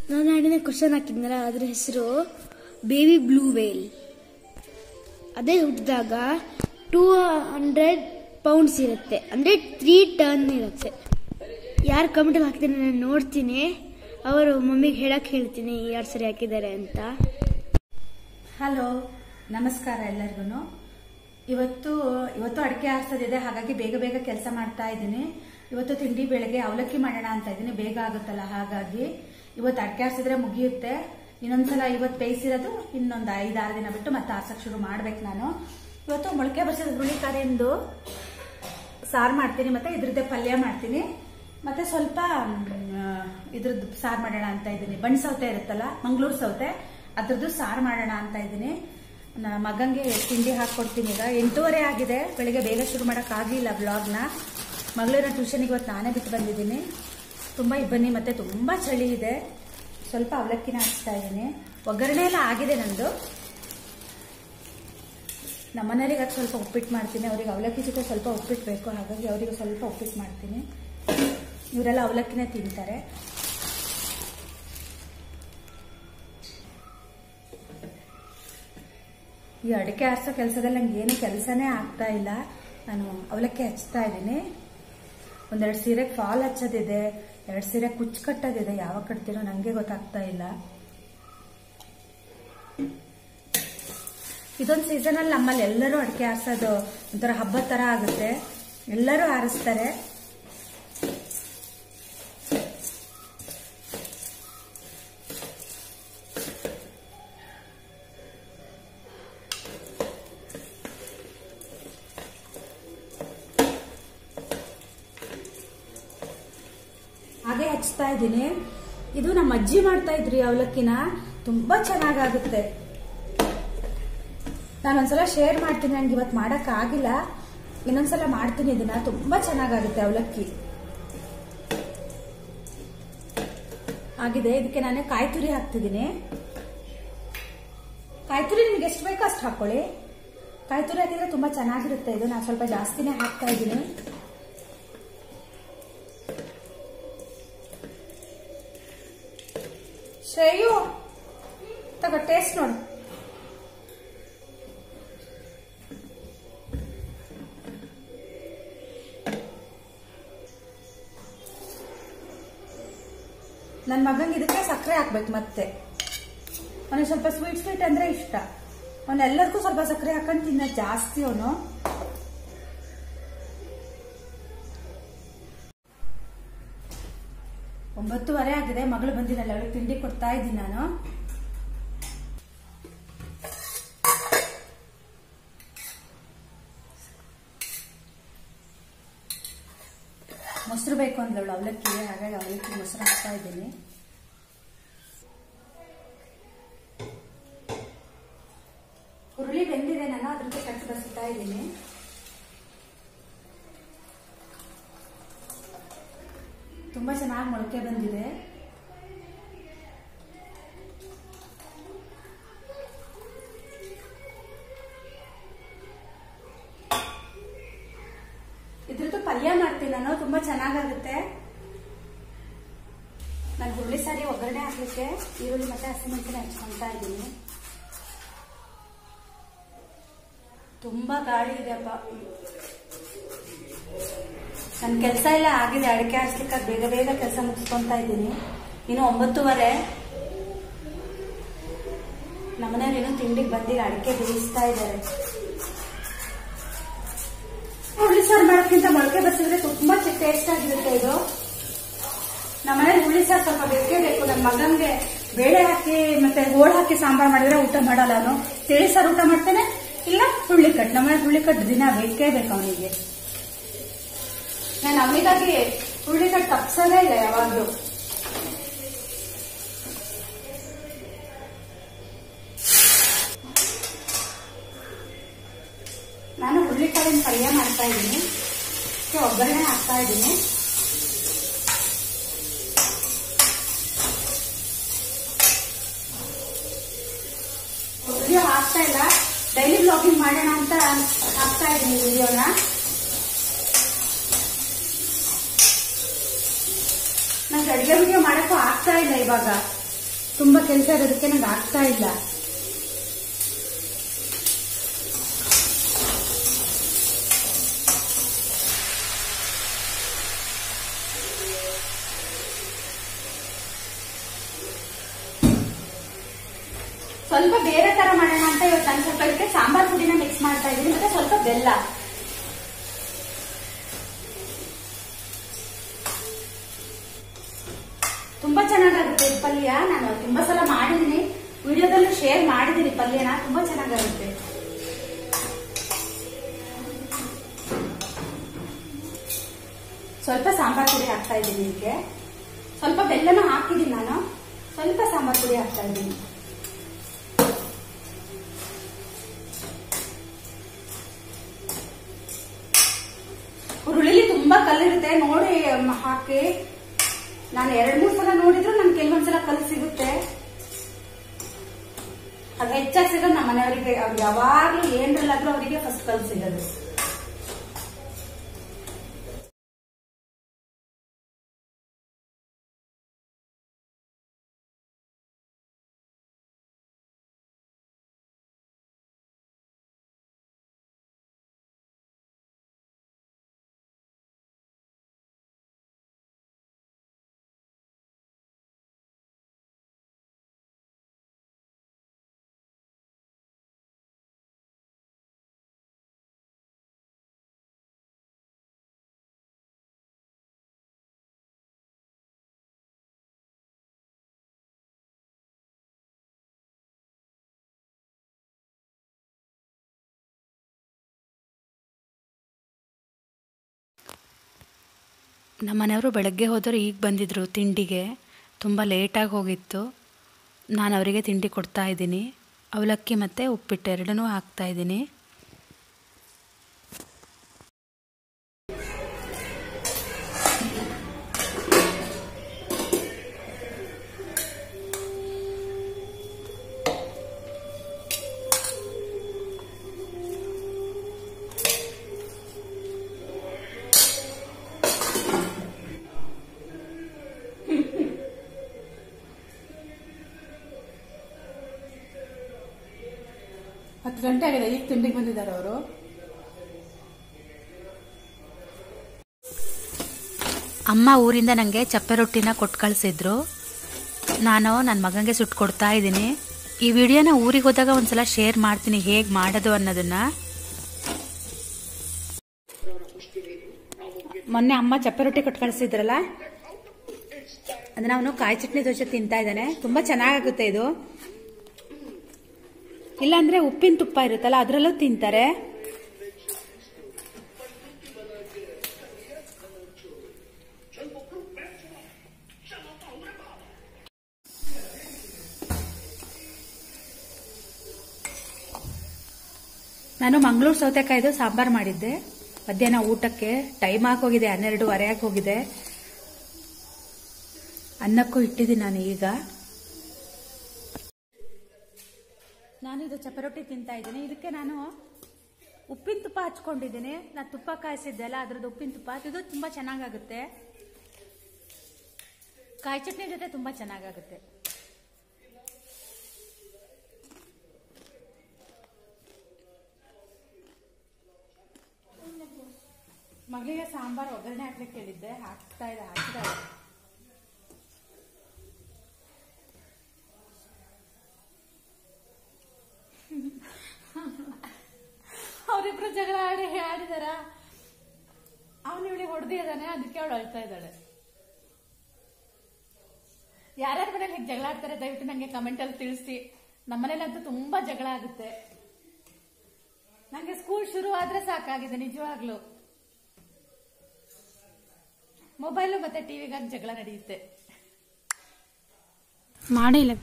ನಾನು ನಾಡಿನ ಕ್ವಶನ್ ಹಾಕಿದ್ನಲ್ಲ ಅದ್ರ ಹೆಸರು ಬೇಬಿ ಬ್ಲೂ ವೇಲ್ ಅದೇ ಹುಟ್ಟಿದಾಗ ಟೂ ಹಂಡ್ರೆಡ್ ಪೌಂಡ್ಸ್ ಇರುತ್ತೆ ಅಂದರೆ ತ್ರೀ ಟನ್ ಇರುತ್ತೆ ಯಾರು ಕಮೆಂಟಲ್ಲಿ ಹಾಕಿದ್ರೆ ನಾನು ನೋಡ್ತೀನಿ ಅವರು ಮಮ್ಮಿಗೆ ಹೇಳಕ್ಕೆ ಹೇಳ್ತೀನಿ ಯಾರು ಸರಿ ಹಾಕಿದ್ದಾರೆ ಅಂತ ಹಲೋ ನಮಸ್ಕಾರ ಎಲ್ಲರಿಗೂ ಇವತ್ತು ಇವತ್ತು ಅಡಿಕೆ ಆರಿಸೋದಿದೆ ಹಾಗಾಗಿ ಬೇಗ ಬೇಗ ಕೆಲಸ ಮಾಡ್ತಾ ಇದ್ದೀನಿ ಇವತ್ತು ತಿಂಡಿ ಬೆಳಗ್ಗೆ ಅವಲಕ್ಕಿ ಮಾಡೋಣ ಅಂತ ಇದ್ದೀನಿ ಬೇಗ ಆಗುತ್ತಲ್ಲ ಹಾಗಾಗಿ ಇವತ್ತು ಅಡಿಕೆ ಆರಿಸಿದ್ರೆ ಮುಗಿಯುತ್ತೆ ಇನ್ನೊಂದ್ಸಲ ಇವತ್ತು ಬೇಯಿಸಿರೋದು ಇನ್ನೊಂದು ಐದಾರು ದಿನ ಬಿಟ್ಟು ಮತ್ತೆ ಆರ್ಸಕ್ ಶುರು ಮಾಡ್ಬೇಕು ನಾನು ಇವತ್ತು ಮೊಳಕೆ ಬಸಿದ ಹುರುಳಿಕಾರಿಂದ ಸಾರು ಮಾಡ್ತೀನಿ ಮತ್ತೆ ಇದ್ರದ್ದೇ ಪಲ್ಯ ಮಾಡ್ತೀನಿ ಮತ್ತೆ ಸ್ವಲ್ಪ ಮ್, ಇದ್ರದ್ದು ಸಾರು ಮಾಡೋಣ ಅಂತ ಇದ್ದೀನಿ ಬಣ್ಣ ಸೌತೆ ಇರುತ್ತಲ್ಲ ಮಂಗಳೂರು ಸೌತೆ ಅದ್ರದ್ದು ಸಾರು ಮಾಡೋಣ ಅಂತ ಇದ್ದೀನಿ ನನ್ನ ಮಗಂಗೆ ತಿಂಡಿ ಹಾಕೊಡ್ತೀನಿ ಈಗ ಎಂಟೂವರೆ ಆಗಿದೆ ಬೆಳಿಗ್ಗೆ ಬೇಗ ಶುರು ಮಾಡೋಕ್ಕಾಗಲಿಲ್ಲ ಬ್ಲಾಗ್ನ ಮಗಳನ್ನ ಟ್ಯೂಷನ್ಗೆ ಇವತ್ತು ನಾನೇ ಬಿಟ್ಟು ಬಂದಿದ್ದೀನಿ ತುಂಬ ಇಬ್ಬನಿ ಮತ್ತೆ ತುಂಬ ಚಳಿ ಇದೆ ಸ್ವಲ್ಪ ಅವಲಕ್ಕಿನ ಹಾಕ್ತಾ ಇದ್ದೀನಿ ಒಗ್ಗರಣೆ ಎಲ್ಲ ಆಗಿದೆ ನಂದು ನಮ್ಮನೆಯವರಿಗೆ ಅದು ಸ್ವಲ್ಪ ಉಪ್ಪಿಟ್ಟು ಮಾಡ್ತೀನಿ ಅವ್ರಿಗೆ ಅವಲಕ್ಕಿ ಜೊತೆ ಸ್ವಲ್ಪ ಉಪ್ಪಿಟ್ಟು ಬೇಕು ಹಾಗಾಗಿ ಅವರಿಗೆ ಸ್ವಲ್ಪ ಉಪ್ಪಿಟ್ಟು ಮಾಡ್ತೀನಿ ಇವರೆಲ್ಲ ಅವಲಕ್ಕಿನೇ ತಿಂತಾರೆ ಈ ಅಡಿಕೆ ಆರಿಸೋ ಕೆಲಸದಲ್ಲಿ ನಂಗೆ ಏನು ಕೆಲಸನೇ ಆಗ್ತಾ ಇಲ್ಲ ನಾನು ಅವಲಕ್ಕಿ ಹಚ್ತಾ ಇದ್ದೀನಿ ಒಂದೆರಡು ಸೀರೆ ಫಾಲ್ ಹಚ್ಚೋದಿದೆ ಎರಡು ಸೀರೆ ಕುಚ್ಚು ಕಟ್ಟೋದಿದೆ ಯಾವಾಗ ಕಟ್ತೀನೋ ನನಗೆ ಗೊತ್ತಾಗ್ತಾ ಇಲ್ಲ ಇದೊಂದು ಸೀಸನಲ್ಲಿ ನಮ್ಮಲ್ಲಿ ಎಲ್ಲರೂ ಅಡಿಕೆ ಆರಿಸೋದು ಒಂಥರ ಹಬ್ಬದ ಥರ ಆಗುತ್ತೆ ಎಲ್ಲರೂ ಆರಿಸ್ತಾರೆ ಹಾಗೆ ಹಚ್ತಾ ಇದ್ದೀನಿ ಇದು ನಮ್ಮ ಅಜ್ಜಿ ಮಾಡ್ತಾ ಇದ್ರಿ ಅವಲಕ್ಕಿನ ತುಂಬಾ ಚೆನ್ನಾಗಾಗುತ್ತೆ ನಾನು ಒಂದ್ಸಲ ಶೇರ್ ಮಾಡ್ತೀನಿ ನಂಗೆ ಇವತ್ತು ಮಾಡಕ್ ಆಗಿಲ್ಲ ಇನ್ನೊಂದ್ಸಲ ಮಾಡ್ತೀನಿ ಇದನ್ನ ತುಂಬಾ ಚೆನ್ನಾಗಾಗುತ್ತೆ ಅವಲಕ್ಕಿ ಆಗಿದೆ ಇದಕ್ಕೆ ನಾನು ಕಾಯಿ ತುರಿ ಹಾಕ್ತಿದ್ದೀನಿ ಕಾಯಿ ತುರಿ ನಿಮ್ಗೆ ಎಷ್ಟು ಬೇಕೋ ಅಷ್ಟು ಹಾಕೊಳ್ಳಿ ಕಾಯಿ ತುರಿ ಹಾಕಿದ್ರೆ ತುಂಬಾ ಚೆನ್ನಾಗಿರುತ್ತೆ ಇದು ನಾನು ಸ್ವಲ್ಪ ಜಾಸ್ತಿನೇ ಹಾಕ್ತಾ ಇದ್ದೀನಿ ಶ್ರೇಯು ತಗೋ ಟೇಸ್ಟ್ ನೋಡು ನನ್ನ ಮಗಂಗೆ ಇದಕ್ಕೆ ಸಕ್ಕರೆ ಹಾಕ್ಬೇಕು ಮತ್ತೆ ಅವನಿಗೆ ಸ್ವಲ್ಪ ಸ್ವೀಟ್ ಸ್ವೀಟ್ ಅಂದ್ರೆ ಇಷ್ಟ ಅವನೆಲ್ಲರಿಗೂ ಸ್ವಲ್ಪ ಸಕ್ಕರೆ ಹಾಕೊಂಡು ತಿನ್ನೋದು ಜಾಸ್ತಿ ಅವನು ಒಂಬತ್ತುವರೆ ಆಗಿದೆ ಮಗಳು ಬಂದಿದ್ದಲ್ಲ ಅವಳಿಗೆ ತಿಂಡಿ ಕೊಡ್ತಾ ಇದ್ದೀನಿ ನಾನು ಮೊಸರು ಬೇಕು ಅಂದ್ಲವಳು ಅವಲಕ್ಕಿ ಹಾಗಾಗಿ ಅವಲಕ್ಕಿ ಮೊಸರು ಹಾಕ್ತಾ ಇದ್ದೀನಿ ಹುರುಳಿ ಬೆಂದಿದೆ ನಾನು ಅದ್ರದ್ದು ಕಟ್ಟು ಬಸಿತಾ ಇದ್ದೀನಿ ತುಂಬಾ ಚೆನ್ನಾಗಿ ಮೊಳಕೆ ಬಂದಿದೆ ಇದ್ರದ್ದು ಪಲ್ಯ ಮಾಡ್ತೀನಿ ನಾನು ತುಂಬಾ ಚೆನ್ನಾಗಾಗುತ್ತೆ ನಾನು ಹುರುಳಿ ಸಾರಿ ಒಗ್ಗರಣೆ ಹಾಕ್ಲಿಕ್ಕೆ ಈರುಳ್ಳಿ ಮತ್ತೆ ಹಸಿಮೆಣಸಿನ ಹಚ್ಕೊಂತಾ ಇದ್ದೀನಿ ತುಂಬಾ ಗಾಳಿ ಇದೆಯಪ್ಪ ನನ್ನ ಕೆಲಸ ಎಲ್ಲ ಆಗಿದೆ ಅಡಿಕೆ ಹಾಸ್ಲಿಕ್ಕೆ ಬೇಗ ಬೇಗ ಕೆಲಸ ಮುಗಿಸ್ಕೊಂತಾ ಇದ್ದೀನಿ ಇನ್ನು ಒಂಬತ್ತುವರೆ ನಮ್ಮನೆಯವ್ರು ಇನ್ನೂ ತಿಂಡಿಗೆ ಬಂದಿಲ್ಲ ಅಡಿಕೆ ಬೇಯಿಸ್ತಾ ಇದ್ದಾರೆ ಹುಳಿ ಸಾರು ಮಾಡೋಕ್ಕಿಂತ ಮೊಳಕೆ ಬಸಿದ್ರೆ ತುಂಬಾ ಟೇಸ್ಟ್ ಆಗಿರುತ್ತೆ ಇದು ನಮ್ಮನೇಲಿ ಹುಳಿ ಸಾರು ಸ್ವಲ್ಪ ಬೇಕೇ ಬೇಕು ನನ್ನ ಮಗನ್ಗೆ ಬೇಳೆ ಹಾಕಿ ಮತ್ತೆ ಹೋಳು ಹಾಕಿ ಸಾಂಬಾರ್ ಮಾಡಿದ್ರೆ ಊಟ ಮಾಡಲ್ಲ ಅವನು ತಿಳಿ ಸಾರು ಊಟ ಮಾಡ್ತಾನೆ ಇಲ್ಲ ಹುಳ್ಳಿ ಕಟ್ ನಮ್ಮನೆ ಹುಳ್ಳಿ ಕಟ್ ದಿನ ಬೇಕೇ ಬೇಕು ಅವನಿಗೆ ನಾನು ಅವನಿಗಾಗಿ ಹುಳ್ಳಿ ಕಟ್ ತಪ್ಸೋದೇ ಇಲ್ಲ ಯಾವಾಗ್ಲೂ ನಾನು ಹುರುಳಿಕಾಳಿನ ಪಲ್ಯ ಮಾಡ್ತಾ ಇದ್ದೀನಿ ಅದಕ್ಕೆ ಒಗ್ಗರಣೆ ಹಾಕ್ತಾ ಇದ್ದೀನಿ ವಿಡಿಯೋ ಹಾಕ್ತಾ ಇಲ್ಲ ಡೈಲಿ ಬ್ಲಾಗಿಂಗ್ ಮಾಡೋಣ ಅಂತ ಹಾಕ್ತಾ ಇದ್ದೀನಿ ವಿಡಿಯೋನ ನಂಗೆ ಅಡಿಗೆ ವಿಡಿಯೋ ಮಾಡಕ್ಕೂ ಆಗ್ತಾ ಇಲ್ಲ ಇವಾಗ ತುಂಬಾ ಕೆಲಸ ಇರೋದಕ್ಕೆ ನಂಗೆ ಆಗ್ತಾ ಇಲ್ಲ ಸ್ವಲ್ಪ ಬೇರೆ ತರ ಮಾಡೋಣ ಅಂತ ಇವತ್ತು ನಾನು ಸ್ವಲ್ಪ ಇದಕ್ಕೆ ಸಾಂಬಾರ್ ಪುಡಿನ ಮಿಕ್ಸ್ ಮಾಡ್ತಾ ಇದ್ದೀನಿ ಮತ್ತೆ ಸ್ವಲ್ಪ ಬೆಲ್ಲ ತುಂಬಾ ಚೆನ್ನಾಗಾಗುತ್ತೆ ಈ ಪಲ್ಯ ನಾನು ತುಂಬಾ ಸಲ ಮಾಡಿದೀನಿ ವಿಡಿಯೋದಲ್ಲೂ ಶೇರ್ ಮಾಡಿದೀನಿ ಪಲ್ಯನ ತುಂಬಾ ಚೆನ್ನಾಗಾಗುತ್ತೆ ಸ್ವಲ್ಪ ಸಾಂಬಾರ್ ಪುಡಿ ಹಾಕ್ತಾ ಇದ್ದೀನಿ ಇದಕ್ಕೆ ಸ್ವಲ್ಪ ಬೆಲ್ಲನ ಹಾಕಿದ್ದೀನಿ ನಾನು ಸ್ವಲ್ಪ ಸಾಂಬಾರ್ ಪುಡಿ ಹಾಕ್ತಾ ಇದ್ದೀನಿ ಹುರುಳಿಲಿ ತುಂಬಾ ಕಲ್ಲಿರುತ್ತೆ ನೋಡಿ ಮ್, ಹಾಕಿ ನಾನು ಎರಡ್ ಮೂರ್ ಸಲ ನೋಡಿದ್ರು ನನ್ ಕೆಲವೊಂದ್ಸಲ ಕಲ್ಲು ಸಿಗುತ್ತೆ ಅದು ಹೆಚ್ಚಾಗಿ ಸಿಗೋದು ನಮ್ಮ ಮನೆಯವರಿಗೆ ಅವ್ರು ಯಾವಾಗ್ಲೂ ಏನ್ರಲ್ಲಾದ್ರೂ ಅವರಿಗೆ ಫಸ್ಟ್ ಕಲ್ಲು ಸಿಗೋದು ನಮ್ಮ ಮನೆಯವರು ಬೆಳಗ್ಗೆ ಹೋದರೆ ಈಗ ಬಂದಿದ್ದರು ತಿಂಡಿಗೆ ತುಂಬ ಲೇಟಾಗಿ ಹೋಗಿತ್ತು ನಾನು ಅವರಿಗೆ ತಿಂಡಿ ಕೊಡ್ತಾ ಇದ್ದೀನಿ ಅವಲಕ್ಕಿ ಮತ್ತು ಉಪ್ಪಿಟ್ಟು ಎರಡನ್ನೂ ಹಾಕ್ತಾ ಇದ್ದೀನಿ ಹತ್ತು ಗಂಟೆ ಆಗಿದೆ ಈಗ ತಿಂಡಿಗೆ ಬಂದಿದ್ದಾರೆ ಅವರು ಅಮ್ಮ ಊರಿಂದ ನನಗೆ ಚಪ್ಪೆ ರೊಟ್ಟಿನ ಕೊಟ್ಟು ಕಳಿಸಿದ್ರು ನಾನು ನನ್ನ ಮಗನಿಗೆ ಸುಟ್ಟು ಕೊಡ್ತಾ ಇದ್ದೀನಿ ಈ ವಿಡಿಯೋನ ಊರಿಗೆ ಹೋದಾಗ ಒಂದ್ಸಲ ಶೇರ್ ಮಾಡ್ತೀನಿ ಹೇಗೆ ಮಾಡೋದು ಅನ್ನೋದನ್ನ ಮೊನ್ನೆ ಅಮ್ಮ ಚಪ್ಪೆ ರೊಟ್ಟಿ ಕೊಟ್ಟು ಕಳಿಸಿದ್ರಲ್ಲ ಅದನ್ನ ಅವನು ಕಾಯಿ ಚಟ್ನಿ ದೋಸೆ ತಿಂತಾ ಇದ್ದಾನೆ ತುಂಬಾ ಚೆನ್ನಾಗಾಗುತ್ತೆ ಇದು ಇಲ್ಲಾಂದ್ರೆ ಉಪ್ಪಿನ ತುಪ್ಪ ಇರುತ್ತಲ್ಲ ಅದರಲ್ಲೂ ತಿಂತಾರೆ ನಾನು ಮಂಗಳೂರು ಸೌತೆಕಾಯ್ದು ಸಾಂಬಾರ್ ಮಾಡಿದ್ದೆ ಮಧ್ಯಾಹ್ನ ಊಟಕ್ಕೆ ಟೈಮ್ ಹೋಗಿದೆ ಹನ್ನೆರಡುವರೆ ಹೋಗಿದೆ ಅನ್ನಕ್ಕೂ ಇಟ್ಟಿದ್ದೀನಿ ನಾನು ಈಗ ನಾನು ಇದು ಚಪರೊಟ್ಟಿ ತಿಂತಾ ಇದ್ದೀನಿ ಇದಕ್ಕೆ ನಾನು ಉಪ್ಪಿನ ತುಪ್ಪ ಹಚ್ಕೊಂಡಿದ್ದೀನಿ ನಾನು ತುಪ್ಪ ಕಾಯಿಸಿದ್ದೆ ಅಲ್ಲ ಅದ್ರದ್ದು ಉಪ್ಪಿನ ತುಪ್ಪ ಇದು ತುಂಬಾ ಚೆನ್ನಾಗಾಗುತ್ತೆ ಕಾಯಿ ಚಟ್ನಿ ಜೊತೆ ತುಂಬಾ ಚೆನ್ನಾಗಾಗುತ್ತೆ ಮಗಳಿಗೆ ಸಾಂಬಾರ್ ಒಗ್ಗರಣೆ ಹಾಕ್ಲಿಕ್ಕೆ ಹೇಳಿದ್ದೆ ಹಾಕ್ತಾ ಇದೆ ಹಾಕ್ತಾ ಇದೆ ಅವರಿಬ್ರು ಜಗಳ ಆಡಿ ಆಡಿದಾರ ಅವನು ಇವಳಿಗೆ ಹೊಡೆದಿದ್ದಾನೆ ಅದಕ್ಕೆ ಅವಳು ಅಳ್ತಾ ಇದ್ದಾಳೆ ಯಾರ್ಯಾರ ಮನೇಲಿ ಹೀಗೆ ಜಗಳ ಆಡ್ತಾರೆ ದಯವಿಟ್ಟು ನಂಗೆ ಕಮೆಂಟ್ ಅಲ್ಲಿ ತಿಳಿಸಿ ನಮ್ಮನೇಲಂತೂ ತುಂಬಾ ಜಗಳ ಆಗುತ್ತೆ ನಂಗೆ ಸ್ಕೂಲ್ ಶುರು ಆದ್ರೆ ಸಾಕಾಗಿದೆ ನಿಜವಾಗ್ಲು ಮೊಬೈಲು ಮತ್ತೆ ಟಿವಿಗಾಗಿ ಜಗಳ ನಡೆಯುತ್ತೆ ಮಾಡಿಲ್ಲ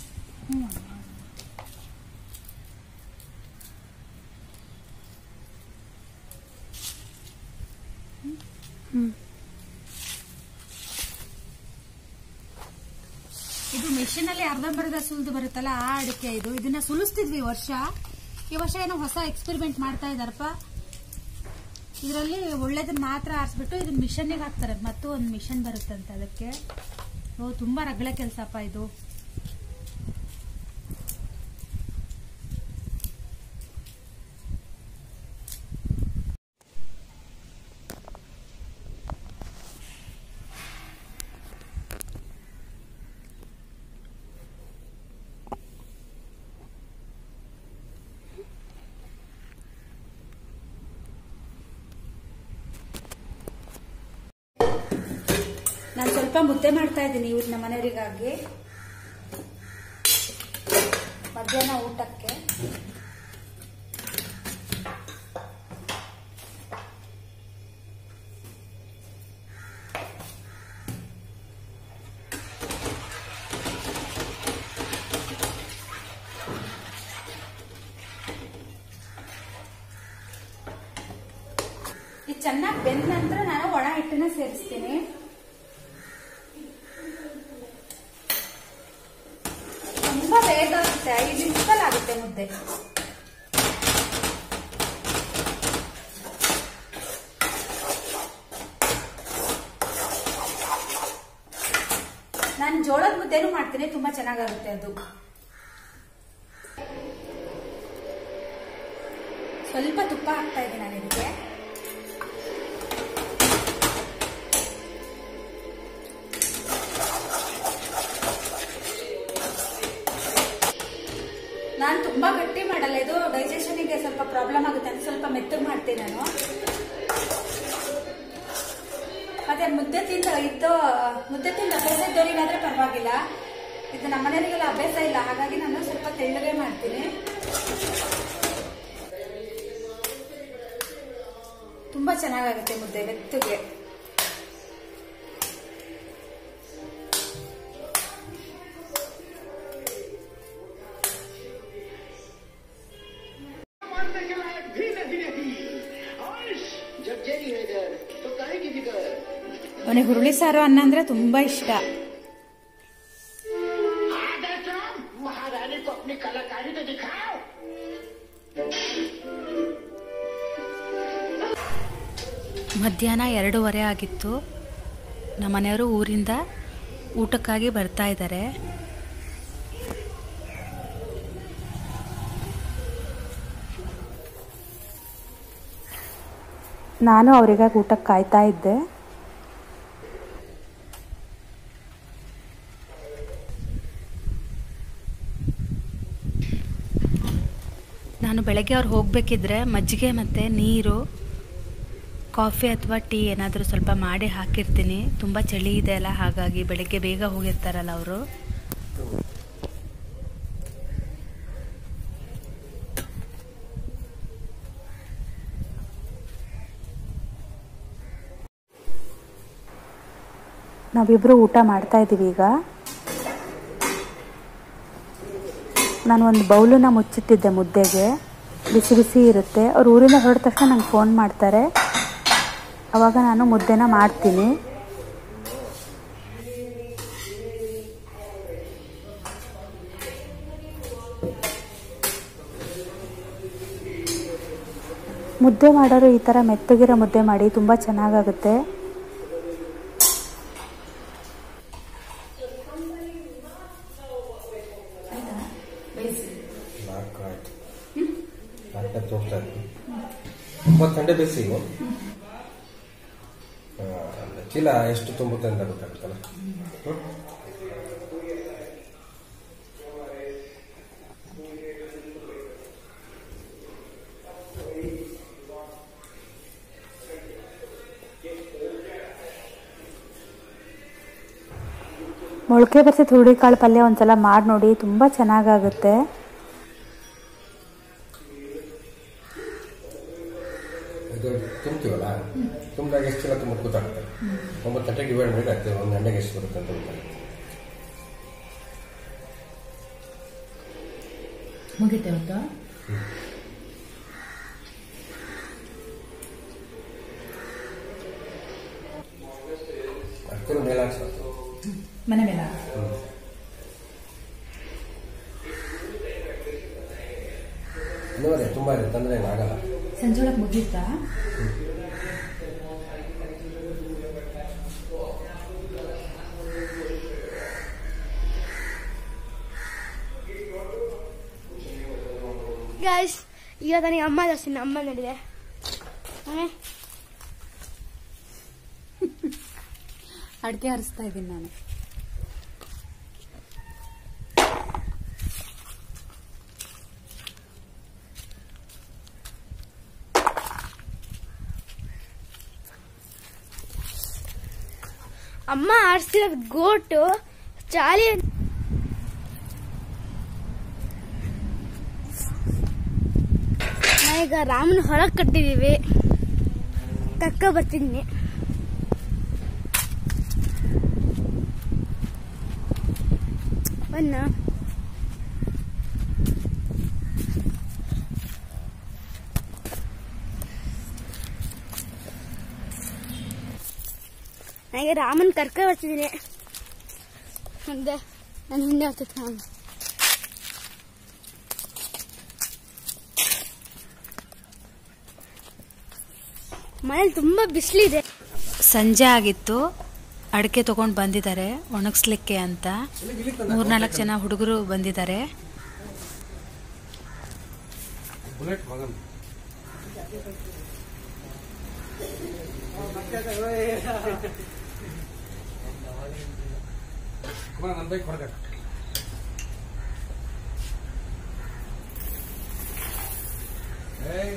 ಇದು ಮೆಷಿನ್ ಅಲ್ಲಿ ಅರ್ಧಂಬರ್ಧ ಸುಲಿದು ಬರುತ್ತಲ್ಲ ಆ ಅಡಿಕೆ ಇದು ಇದನ್ನ ಸುಲಿಸ್ತಿದ್ವಿ ಈ ವರ್ಷ ಈ ವರ್ಷ ಏನೋ ಹೊಸ ಎಕ್ಸ್ಪೆರಿಮೆಂಟ್ ಮಾಡ್ತಾ ಇದಾರಪ್ಪ ಇದರಲ್ಲಿ ಒಳ್ಳೇದನ್ನ ಮಾತ್ರ ಆರಿಸ್ಬಿಟ್ಟು ಇದನ್ನ ಮಿಷನ್ಗೆ ಹಾಕ್ತಾರೆ ಮತ್ತು ಒಂದು ಮಿಷನ್ ಬರುತ್ತಂತೆ ಅದಕ್ಕೆ ಓ ತುಂಬಾ ರಗಳೆ ಕೆಲಸಪ್ಪ ಇದು ಸ್ವಲ್ಪ ಮುದ್ದೆ ಮಾಡ್ತಾ ಇದ್ದೀನಿ ಇವ್ರ ನಮ್ಮ ಮನೆಯವರಿಗಾಗಿ ಮಧ್ಯಾಹ್ನ ಊಟಕ್ಕೆ ಇದು ಚೆನ್ನಾಗಿ ಬೆಂದ ನಂತರ ನಾನು ಒಣ ಹಿಟ್ಟನ್ನ ಸೇರಿಸ್ತೀನಿ ತುಂಬಾ ಬೇಗ ಆಗುತ್ತೆ ಐದು ನಿಮಿಷದಲ್ಲಿ ಆಗುತ್ತೆ ಮುದ್ದೆ ನಾನು ಜೋಳದ ಮುದ್ದೆನೂ ಮಾಡ್ತೀನಿ ತುಂಬಾ ಚೆನ್ನಾಗಾಗುತ್ತೆ ಅದು ಸ್ವಲ್ಪ ತುಪ್ಪ ಹಾಕ್ತಾ ಇದ್ದೀನಿ ನಾನು ಇದಕ್ಕೆ ನಾನು ತುಂಬಾ ಗಟ್ಟಿ ಮಾಡಲ್ಲ ಇದು ಡೈಜೆಷನ್ಗೆ ಸ್ವಲ್ಪ ಪ್ರಾಬ್ಲಮ್ ಆಗುತ್ತೆ ಅಂತ ಸ್ವಲ್ಪ ಮೆತ್ತಗೆ ಮಾಡ್ತೀನಿ ನಾನು ಮತ್ತೆ ಮುದ್ದೆ ತಿಂದ ಇದ್ದು ಮುದ್ದೆ ತಿಂದ ಅಭ್ಯಾಸ ಇದ್ದವರಿಗಾದ್ರೆ ಪರವಾಗಿಲ್ಲ ಇದು ನಮ್ಮ ಮನೆಯವರಿಗೆಲ್ಲ ಅಭ್ಯಾಸ ಇಲ್ಲ ಹಾಗಾಗಿ ನಾನು ಸ್ವಲ್ಪ ತೆಳ್ಳಗೆ ಮಾಡ್ತೀನಿ ತುಂಬಾ ಚೆನ್ನಾಗಾಗುತ್ತೆ ಮುದ್ದೆ ಮೆತ್ತಗೆ मानने के लायक भी नहीं रही आयुष जब जेल है इधर तो काहे की फिक्र ಅವನಿಗೆ ಹುರುಳಿ ಸಾರು ಅನ್ನ ಅಂದ್ರೆ ತುಂಬಾ ಇಷ್ಟ आधा काम महारानी को अपनी कलाकारी तो दिखाओ ಮಧ್ಯಾಹ್ನ ಎರಡೂವರೆ ಆಗಿತ್ತು ನಮ್ಮ ಮನೆಯವರು ಊರಿಂದ ಊಟಕ್ಕಾಗಿ ಬರ್ತಾ ಇದ್ದಾರೆ ನಾನು ಅವರಿಗಾಗಿ ಊಟಕ್ಕೆ ಕಾಯ್ತಾ ಇದ್ದೆ ನಾನು ಬೆಳಗ್ಗೆ ಅವ್ರು ಹೋಗಬೇಕಿದ್ರೆ ಮಜ್ಜಿಗೆ ಮತ್ತು ನೀರು ಕಾಫಿ ಅಥವಾ ಟೀ ಏನಾದರೂ ಸ್ವಲ್ಪ ಮಾಡಿ ಹಾಕಿರ್ತೀನಿ ತುಂಬ ಚಳಿ ಇದೆ ಅಲ್ಲ ಹಾಗಾಗಿ ಬೆಳಗ್ಗೆ ಬೇಗ ಹೋಗಿರ್ತಾರಲ್ಲ ಅವರು ನಾವಿಬ್ಬರು ಊಟ ಮಾಡ್ತಾ ಇದ್ದೀವಿ ಈಗ ನಾನು ಒಂದು ಬೌಲನ್ನ ಮುಚ್ಚಿಟ್ಟಿದ್ದೆ ಮುದ್ದೆಗೆ ಬಿಸಿ ಬಿಸಿ ಇರುತ್ತೆ ಅವ್ರು ಊರಿಂದ ಹೊರಟ ತಕ್ಷಣ ನಂಗೆ ಫೋನ್ ಮಾಡ್ತಾರೆ ಅವಾಗ ನಾನು ಮುದ್ದೆನ ಮಾಡ್ತೀನಿ ಮುದ್ದೆ ಮಾಡೋರು ಈ ಥರ ಮೆತ್ತಗಿರೋ ಮುದ್ದೆ ಮಾಡಿ ತುಂಬ ಚೆನ್ನಾಗಾಗುತ್ತೆ ನಾಲ್ಕು ಆಯ್ತು ನಾಲ್ಕನೇ ತೋರಿಸ್ತಾ ಇದ್ದೀನಿ ಒಂಬತ್ತು ಗಂಟೆ ಬೇಸಿ ಚೀಲ ಎಷ್ಟು ತುಂಬುತ್ತೆ ಅಂತ ಗೊತ್ತಾಗುತ್ತಲ್ಲ ಹ್ಮ್? ಮೊಳಕೆ ಬರ್ಸಿದ ಹುರುಳಿಕಾಳು ಪಲ್ಯ ಒಂದ್ಸಲ ಮಾಡಿ ನೋಡಿ ತುಂಬ ಚೆನ್ನಾಗಾಗುತ್ತೆ ಇದು ತುಂಬ್ತೀವಲ್ಲ ತುಂಬಿದಾಗ ಎಷ್ಟು ಚೀಲ ತುಂಬ ಗೊತ್ತಾಗುತ್ತೆ ಒಂಬತ್ತು ಗಂಟೆಗೆ ಡಿವೈಡ್ ಮಾಡಿ ಆಗ್ತದೆ ಒಂದು ಗಂಟೆಗೆ ಎಷ್ಟು ಬರುತ್ತೆ ಅಂತ ಗೊತ್ತಾಗುತ್ತೆ ಮುಗಿತೆ ಇವತ್ತು ಅದಕ್ಕೆ ಮೇಲೆ ಹಾಕ್ಸ್ಬೇಕು ಮನೆ ಮೇಲೆ ಇನ್ನೂವರೆ ತುಂಬ ಇದೆ ತಂದ್ರೆ ಆಗಲ್ಲ ಸಂಜೆ ಒಳಗೆ ಮುಗೀತಾ ಗೈಸ್ ಈಗ ನನಗೆ ಅಮ್ಮ ಜಾಸ್ತಿ ಅಮ್ಮ ನಡೆದಿದೆ ಅಡಿಕೆ ಹರಿಸ್ತಾ ಇದ್ದೀನಿ ನಾನು ಅಮ್ಮ ಆರಿಸಿರೋದು ಗೋಟು ಚಾಲಿ ನಾವೀಗ ರಾಮನ ಹೊರಗೆ ಕಟ್ಟಿದೀವಿ ಕಕ್ಕ ಬರ್ತಿದ್ದೀನಿ ಬನ್ನ ನನಗೆ ರಾಮನ್ ಕರ್ಕ ಬರ್ತಿದ್ದೀನಿ ಮುಂದೆ ನಾನು ಹಿಂದೆ ಆಗ್ತೈತೆ ರಾಮ ಮನೇಲಿ ತುಂಬಾ ಬಿಸಿಲಿದೆ ಸಂಜೆ ಆಗಿತ್ತು ಅಡಿಕೆ ತೊಗೊಂಡು ಬಂದಿದ್ದಾರೆ ಒಣಗಿಸ್ಲಿಕ್ಕೆ ಅಂತ ಮೂರ್ನಾಲ್ಕು ಜನ ಹುಡುಗರು ಬಂದಿದ್ದಾರೆ ಬುಲೆಟ್ ಮಗನ್ ಕುಮಾರ್ ನನ್ನ ಬೈಕ್ ಹೊರಗೆ ಏಯ್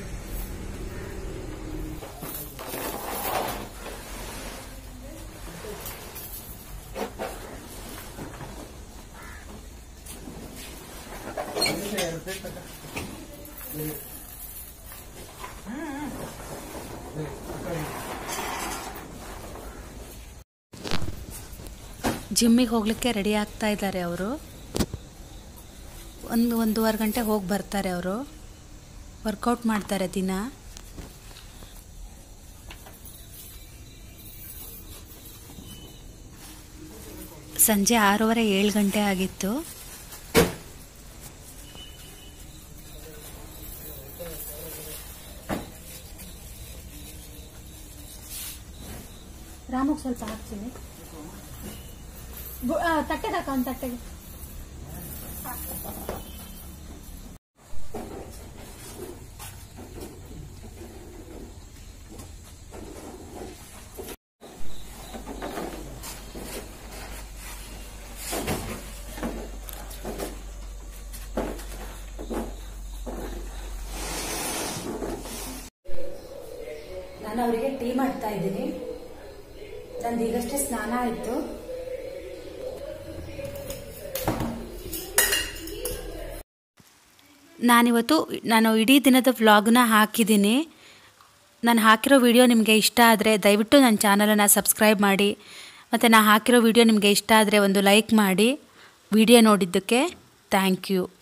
ಜಿಮ್ಮಿಗೆ ಹೋಗ್ಲಿಕ್ಕೆ ರೆಡಿ ಆಗ್ತಾ ಇದ್ದಾರೆ ಅವರು ಒಂದು ಒಂದೂವರೆ ಗಂಟೆ ಹೋಗಿ ಬರ್ತಾರೆ ಅವರು ವರ್ಕೌಟ್ ಮಾಡ್ತಾರೆ ದಿನ ಸಂಜೆ ಆರೂವರೆ ಏಳು ಗಂಟೆ ಆಗಿತ್ತು ರಾಮಗ್ ಸ್ವಲ್ಪ ಹಾಕ್ತೀನಿ ಬು- ಆ, ತಟ್ಟೆಗೆ ಹಾಕ ಒಂದು ತಟ್ಟೆಗೆ ನಾನು ಅವರಿಗೆ ಟೀ ಮಾಡ್ತಾ ಇದ್ದೀನಿ ನಂದು ಈಗಷ್ಟೇ ಸ್ನಾನ ಆಯಿತು ನಾನಿವತ್ತು ನಾನು ಇಡೀ ದಿನದ ವ್ಲಾಗ್ನ ಹಾಕಿದ್ದೀನಿ ನಾನು ಹಾಕಿರೋ ವಿಡಿಯೋ ನಿಮಗೆ ಇಷ್ಟ ಆದರೆ ದಯವಿಟ್ಟು ನನ್ನ ಚಾನಲನ್ನು ಸಬ್ಸ್ಕ್ರೈಬ್ ಮಾಡಿ ಮತ್ತು ನಾನು ಹಾಕಿರೋ ವಿಡಿಯೋ ನಿಮಗೆ ಇಷ್ಟ ಆದರೆ ಒಂದು ಲೈಕ್ ಮಾಡಿ ವಿಡಿಯೋ ನೋಡಿದ್ದಕ್ಕೆ ಥ್ಯಾಂಕ್ ಯು